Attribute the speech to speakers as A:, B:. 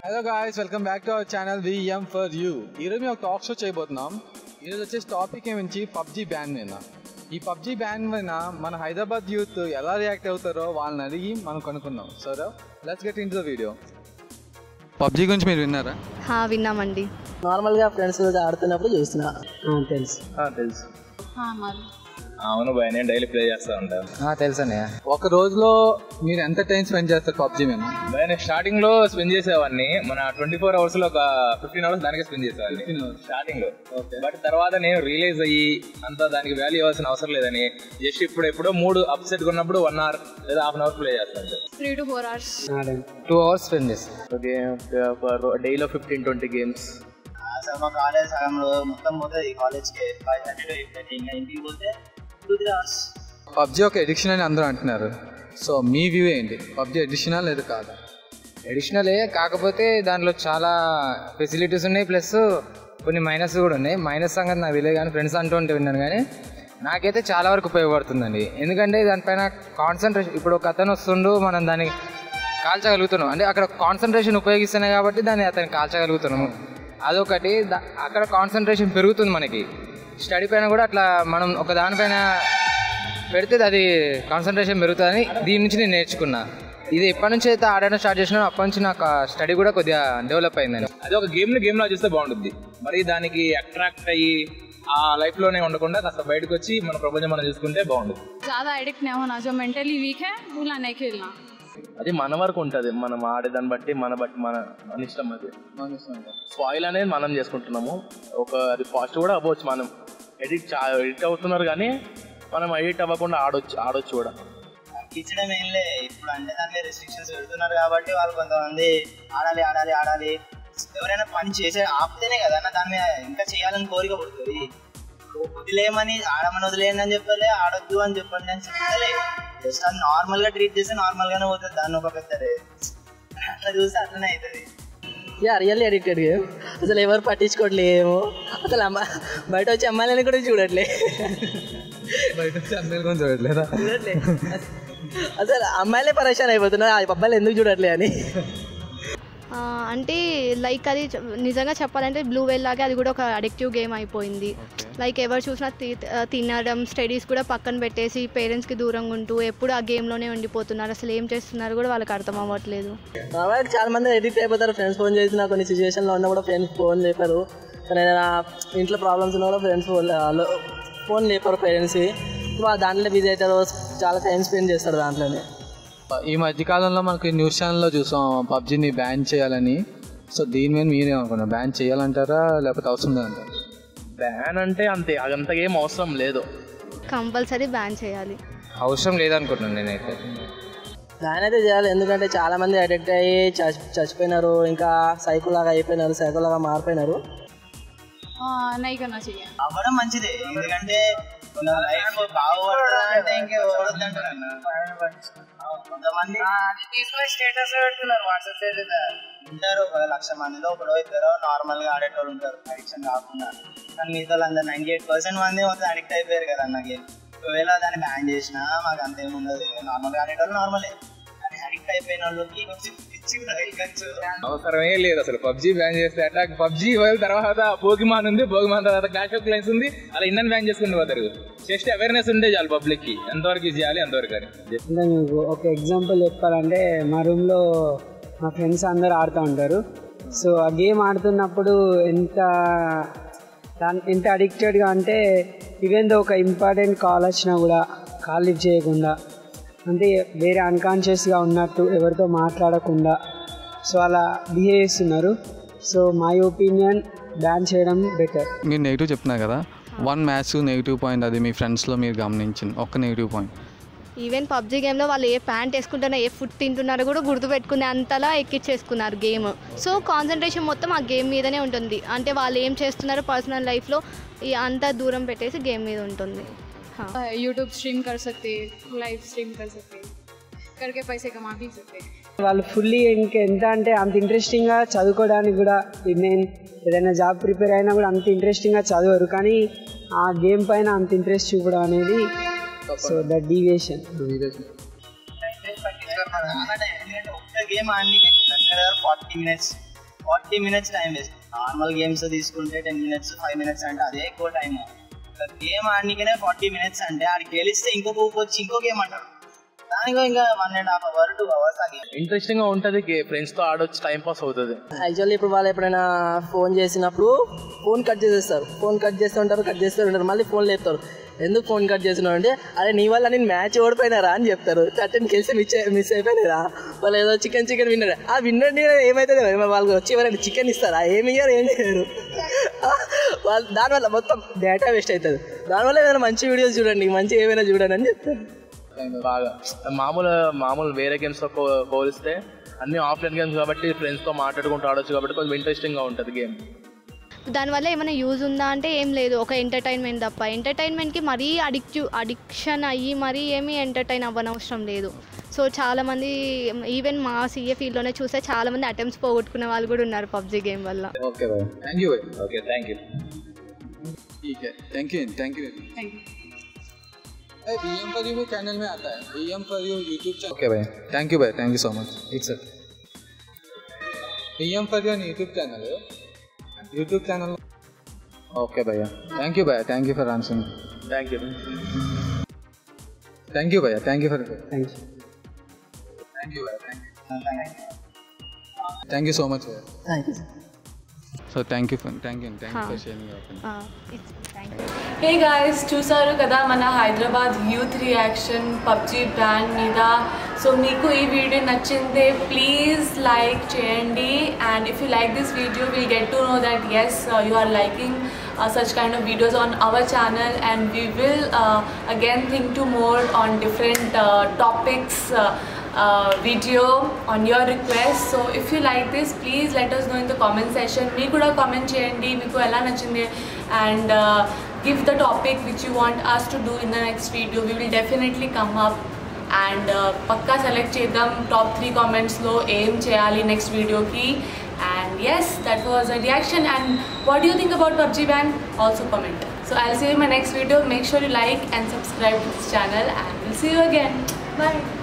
A: Hello guys welcome back to our channel VM for you ఈరోజు మేము ఒక talk show చేయబోతున్నాం ఈరోజు వచ్చేసి టాపిక్ ఏమించి పబ్జీ బ్యాన్ మీద ఈ పబ్జీ బ్యాన్ మీద మన హైదరాబాద్ యూత్ ఎలా రియాక్ట్ అవుతారో వాళ్ళని అడిగి మనం కనుక్కుందాం సరే let's get in the video PUBG గురించి మీరు విన్నారా
B: హా, విన్నామండి
C: నార్మల్గా ఫ్రెండ్స్ ఆడుతున్నప్పుడు చూస్తున్నా ఆ, తెలుసు
D: తెలుసు అవును భయ నేను డైలీ ప్లే చేస్తా ఉంటాను
C: తెలుసు అన్నయ్య
A: ఒక రోజులో మీరు ఎంత టైం స్పెండ్ చేస్తారు పబ్జీ మీద
D: భయ నేను స్టార్టింగ్ లో స్పెండ్ చేసేవాడిని మన ట్వంటీ ఫోర్ అవర్స్ లో ఒక ఫిఫ్టీన్ అవర్స్ దానికే స్పెండ్ చేసేవాడిని స్టార్టింగ్ లో బట్ తర్వాత నేను రియలైజ్ అయ్యి అంత దానికి వాల్యూ ఇవ్వాల్సిన అవసరం లేదని జస్ట్ ఇప్పుడు ఎప్పుడో మూడు అప్సెట్ ఉన్నప్పుడు వన్ అవర్ లేదా హాఫ్ అన్ అవర్ ప్లే చేస్తాను
B: three to four hours
C: two hours spend చేస్తాను
D: డైలో ఫిఫ్టీన్ ట్వంటీ గేమ్స్
E: అసలు మా కాలేజ్ సగంలో మొత్తం పోతుంది కాలేజ్కి five thirty to eight thirty ఇంకా ఇంటికి పోతే టూ త్రీ అవర్స్
A: పబ్జీ ఒక ఎడిక్షన్ అని అందరూ అంటున్నారు సో మీ వ్యూ ఏంటి పబ్జీ ఎడిషనా లేదా కాదా
C: అడిషనలే కాకపోతే దాంట్లో చాలా ఫెసిలిటీస్ ఉన్నాయి ప్లస్ కొన్ని మైనస్ కూడా ఉన్నాయి మైనస్ సంగతి నాకు తెలియదు కానీ ఫ్రెండ్స్ అంటూ ఉంటే విన్నాను కానీ నాకైతే చాలా వరకు ఉపయోగపడుతుందండి ఎందుకంటే దానిపైన కాన్సన్ట్రేషన్ ఇప్పుడు ఒక అతను వస్తుండు మనం దాన్ని కాల్చగలుగుతున్నాం అంటే అక్కడ కాన్సన్ట్రేషన్ ఉపయోగిస్తున్నాయి కాబట్టి దాన్ని అతను కాల్చగలుగుతున్నాము అదొకటి దా- అక్కడ కాన్సన్ట్రేషన్ పెరుగుతుంది మనకి స్టడీ పైన కూడా అట్లా మనం ఒక దానిపైన పెడితే అది కాన్సన్ట్రేషన్ పెరుగుతుందని దీని నుంచి నేను నేర్చుకున్నా ఇది ఎప్పటి నుంచి అయితే ఆడడం స్టార్ట్ చేసినా అప్పటి నుంచి నాకు స్టడీ కూడా కొద్దిగా డెవలప్ అయిందని
D: అది ఒక గేమ్ ని గేమ్ లా చూస్తే బాగుంటుంది మరి దానికి అట్రాక్ట్ అయ్యి ఆ లైఫ్ లోనే ఉండకుండా కాస్త బయటకు వచ్చి మన ప్రపంచం మనం చూసుకుంటే బాగుంటుంది
F: ज़्यादा एडिक्ट नहीं होना जो मेंटली वीक है भूला नहीं खेलना
D: అది మన వరకు ఉంటుంది మనం ఆడేదాన్ని బట్టి మన బట్టి మన మన ఇష్టం అది స్పాయిల్ అనేది మనం చేసుకుంటున్నాము ఒక అది పాజిటివ్ కూడా అవ్వచ్చు మనం ఎడిట్ ఎడిట్ అవుతున్నారు కానీ మనం ఎడిట్ అవ్వకుండా ఆడొచ్చు ఆడొచ్చు కూడా
E: ఇచ్చడం ఏం లే ఇప్పుడు అంటే దానికి రెస్ట్రిక్షన్స్ పెడుతున్నారు కాబట్టి వాళ్ళు కొంతమంది ఆడాలి ఆడాలి ఆడాలి ఎవరైనా పని చేసే ఆపితేనే కదా అన్న దాని మీద ఇంకా చేయాలని కోరిక పుడుతుంది వదిలేయమని ఆడమని వదిలేయండి అని చెప్పలే ఆడొద్దు అని చెప్పండి అని చెప్పలే జస్ట్ అది నార్మల్ గా ట్రీట్ చేస్తే నార్మల్ గానే పోతుంది దాన్ని ఒక పెద్ద అట్లా చూస్తే అట్లనే అవుతుంది
C: యా రియల్లీ అడిక్టెడ్ గేమ్ అసలు ఎవరు పట్టించుకోవట్లేమో అసలు అమ్మ బయట వచ్చి అమ్మాయిలని కూడా చూడట్లే
A: బయట వచ్చి అందరి గురించి చూడట్లేదా
C: చూడట్లే అసలు అమ్మాయిలే పరేషాన్ అయిపోతున్నారు ఆ అబ్బాయిలు ఎందుకు చూడట్లే అని
B: ఆ, అంటే లైక్ అది చ- నిజంగా చెప్పాలంటే బ్లూ వెల్ లాగే అది కూడా ఒక అడిక్టివ్ గేమ్ అయిపోయింది లైక్ ఎవరు చూసినా తి- తినడం స్టడీస్ కూడా పక్కన పెట్టేసి పేరెంట్స్కి దూరంగా ఉంటూ ఎప్పుడు ఆ గేమ్లోనే ఉండిపోతున్నారు అసలు ఏం చేస్తున్నారు కూడా వాళ్ళకి అర్థం అవ్వట్లేదు
C: కాబట్టి చాలా మంది ఎడిక్ట్ అయిపోతారు ఫ్రెండ్స్ ఫోన్ చేసిన కొన్ని సిచ్యువేషన్లో ఉన్నా కూడా ఫ్రెండ్స్ ఫోన్ లేపారు కానీ ఏదైనా ఇంట్లో ప్రాబ్లమ్స్ ఉన్నా కూడా ఫ్రెండ్స్ ఫోన్ ఫోన్ లేపారు పేరెంట్స్ దాంట్లో బిజీ అవుతారు చాలా టైం స్పెండ్ చేస్తారు దాంట్లోనే
A: ఈ మధ్య కాలంలో మనకి న్యూస్ ఛానల్లో చూసాం పబ్జీని బ్యాన్ చేయాలని సో దీని మీద మీరేమనుకున్నారు బ్యాన్ చేయాలంటారా లేకపోతే అవసరం లేదంటారా
D: బ్యాన్ అంటే అంతే అదంత ఏం అవసరం లేదు
B: కంపల్సరీ బ్యాన్ చేయాలి
C: అవసరం లేదనుకుంటున్నాను నేనైతే దాని అయితే చేయాలి ఎందుకంటే చాలా మంది అడిక్ట్ అయ్యి చచ్చి చచ్చిపోయినారు ఇంకా సైకో లాగా అయిపోయినారు సైకో లాగా మారిపోయినారు
F: हाँ, नहीं करना चाहिए
E: అవ్వడం మంచిదే ఎందుకంటే లైఫ్ బాగుపడాలంటే ఇంకా వద్దంటారు కొంతమంది తీసుకుని స్టేటస్ పెడుతున్నారు వాట్సాప్ స్టేటస్ ఉంటారు ఒక లక్ష మందిలో ఒకడో ఇద్దరు నార్మల్ గా ఆడేటోళ్ళు ఉంటారు అడిక్షన్ కాకుండా కానీ మిగతా వాళ్ళందరూ నైన్టీ ఎయిట్ పర్సెంట్ మంది మొత్తం అడిక్ట్ అయిపోయారు కదా అన్న గేమ్ ఒకవేళ దాన్ని బ్యాన్ చేసినా మాకు అంతేం ఉండదు నార్మల్ గా ఆడేటోళ్ళు నార్మలే కానీ అడిక్ట్ అయిపోయిన వాళ్ళకి కొంచెం పిచ్చి కూడా ఎక్కచ్చు
D: అవసరమే లేదు అసలు పబ్జీ బ్యాన్ చేస్తే అట్లా పబ్జీ వాళ్ళ తర్వాత పోగిమాన్ ఉంది పోగిమాన్ తర్వాత క్లాష్ ఆఫ్ క్లైన్స్ ఉంది అలా ఇండియన్ బ్యాన్ చేసుకుని పోతారు జస్ట్ అవేర్నెస్ ఉంటే చాలు పబ్లిక్ కి ఎంతవరకు ఇది చేయాలి అంతవరకు అని
G: అంటే మీకు ఒక ఎగ్జాంపుల్ చెప్పాలంటే మా రూమ్లో మా ఫ్రెండ్స్ అందరు ఆడుతూ ఉంటారు సో ఆ గేమ్ ఆడుతున్నప్పుడు ఎంత దాన్- ఎంత అడిక్టెడ్గా అంటే ఈవెన్ దో ఒక ఇంపార్టెంట్ కాల్ వచ్చినా కూడా కాల్ లిఫ్ట్ చేయకుండా అంటే వేరే అన్కాన్షియస్గా ఉన్నట్టు ఎవరితో మాట్లాడకుండా సో అలా బిహేవ్ చేస్తున్నారు సో మై ఒపీనియన్ బ్యాన్ చేయడం బెటర్
A: మీరు నెగిటివ్ చెప్తున్నారు కదా వన్ మ్యాచ్ నెగిటివ్ పాయింట్ అది మీ ఫ్రెండ్స్లో మీరు గమనించింది ఒక్క నెగిటివ్ పాయింట్
B: ఈవెన్ పబ్జీ గేమ్లో వాళ్ళు ఏ ప్యాంట్ వేసుకుంటున్నా ఏ ఫుడ్ తింటున్నారో కూడా గుర్తుపెట్టుకునే అంతలా ఎక్కిచ్చేసుకున్నారు గేమ్ సో కాన్సన్ట్రేషన్ మొత్తం ఆ గేమ్ మీదనే ఉంటుంది అంటే వాళ్ళు ఏం చేస్తున్నారో పర్సనల్ లైఫ్లో ఈ అంతా దూరం పెట్టేసి గేమ్ మీద ఉంటుంది హా.
F: यूट्यूब स्ट्रीम कर सकते लाइव स्ट्रीम कर सकते करके पैसे कमा भी सकते
G: వాళ్ళు ఫుల్లీ ఇంక ఎంత అంటే అంత ఇంట్రెస్టింగ్గా చదువుకోవడానికి కూడా నేను ఏదైనా జాబ్ ప్రిపేర్ అయినా కూడా అంత ఇంట్రెస్టింగ్గా చదవరు కానీ ఆ గేమ్ పైన అంత ఇంట్రెస్ట్ చూపడం అనేది సో ద డీవియేషన్
E: చాలా టైం ఎందుకంటే ఒక్క గేమ్ ఆడడానికి forty minutes forty minutes time waste normal games తీసుకుంటే టెన్ మినిట్స్ ఫైవ్ మినిట్స్ అంటే అదే ఎక్కువ టైం గేమ్ ఆడనికనే ఫార్టీ మినిట్స్ అంటే ఆడికి గెలిస్తే ఇంకొక ఊపు వచ్చి ఇంకో గేమ్ అంటారు దానికో ఇంకా one and half hour two hours ఆ గేమ్
D: ఇంట్రెస్టింగ్ గా ఉంటది ఫ్రెండ్స్ తో ఆడొచ్చు టైం పాస్ అవుతుంది
H: యాక్చువల్లీ ఇప్పుడు వాళ్ళు ఎప్పుడైనా ఫోన్ చేసినప్పుడు ఫోన్ కట్ చేసేస్తారు ఫోన్ కట్ చేస్తూ ఉంటారు కట్ చేస్తూ ఉంటారు మళ్ళీ ఫోన్ లేపుతారు ఎందుకు ఫోన్ కట్ చేస్తున్నావు అంటే అరే నీ వల్ల నేను మ్యాచ్ ఓడిపోయినారా అని చెప్తారు థర్టీన్ కేసు మిస్ మిస్ అయిపోయినారా వాళ్ళు ఏదో చికెన్ చికెన్ విన్నారు ఆ విన్నర్ ఏమైతే వాళ్ళకి వచ్చి ఎవరైనా చికెన్ ఇస్తారా ఏమి ఇయ్యారు ఏం చేయరు వాళ్ళు దానివల్ల మొత్తం డేటా వేస్ట్ అవుతుంది దానివల్ల ఏదైనా మంచి వీడియోస్ చూడండి మంచి ఏమైనా చూడండి అని చెప్తారు
D: బాగా మామూలు మామూలు వేరే గేమ్స్ తో పో- పోలిస్తే అన్ని ఆఫ్లైన్ గేమ్స్ కాబట్టి ఫ్రెండ్స్ తో మాట్లాడుకుంటూ ఆడొచ్చు కాబట్టి కొంచెం ఇంట్రెస్టింగ్ గా ఉంటది గేమ్
B: దానివల్ల ఏమైనా యూజ్ ఉందా అంటే ఏం లేదు ఒక ఎంటర్టైన్మెంట్ తప్ప ఎంటర్టైన్మెంట్కి మరీ అడిక్టివ్ అడిక్షన్ అయ్యి మరీ ఏమీ ఎంటర్టైన్ అవ్వనవసరం లేదు సో చాలామంది ఈవెన్ మా సీఏ ఫీల్డ్లోనే చూస్తే చాలామంది అటెంప్ట్స్ పోగొట్టుకునే వాళ్ళు కూడా ఉన్నారు పబ్జీ గేమ్ వల్ల
A: okay bye thank you bye
D: okay thank you
A: ठीक है thank you thank you B M for you भी चैनल में आता है B M for you YouTube channel okay भाई थैंक यू भाई thank you so much it's B M for you YouTube channel है YouTube channel okay भैया thank you भैया thank you for answering
D: thank you
A: thank you भैया thank you for
G: thank you
A: thank you भैया thank you thank you so much भैया
H: thank you
A: so thank you for thank you thank you
B: हाँ.
A: for sharing your opinion
B: thank you
F: hey guys చూసారు కదా మన Hyderabad youth reaction PUBG brand మీద so మీకు ఈ video నచ్చిందే ప్లీజ్ లైక్ చేయండి and if you like this video will get to know that yes you are liking such kind of videos on our channel and we will again think to more on different topics uh, video on your request so if you like this please let us know in the comment section మీ కూడా comment చేయండి మీకు ఎలా నచ్చింది and give the topic which you want us to do in the next video we will definitely come up and పక్కా select చేద్దాం top three కామెంట్స్లో ఏం చేయాలి నెక్స్ట్ వీడియోకి and yes that was a reaction and what you think about PUBG ban also comment so I see you my next video make sure you like and subscribe to this channel and will see you again bye